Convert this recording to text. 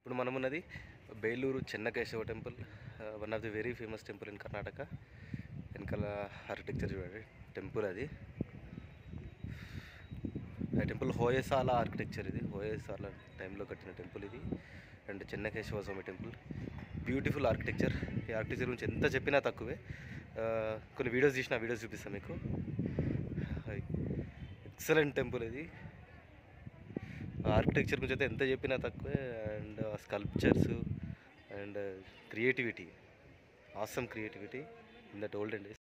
ఇప్పుడు మనం ఉన్నది Belur Chennakeshava temple one of the very famous temple in Karnataka వెనకాల ఆర్కిటెక్చర్ చూడండి టెంపుల్ అది ఆ టెంపుల్ హోయసాల ఆర్కిటెక్చర్ ఇది హోయసాల టైంలో కట్టిన టెంపుల్ ఇది and Chennakeshava Swamy temple beautiful architecture ఈ ఆర్కిటెక్చర్ గురించి ఎంత చెప్పినా తక్కువే ఆ, కొన్ని వీడియోస్ తీసిన వీడియోస్ చూపిస్తాను మీకు ఎక్సలెంట్ టెంపుల్ ఇది ఆర్కిటెక్చర్ గురించి అయితే ఎంత చెప్పినా తక్కువే and sculptures and creativity awesome creativity in that olden days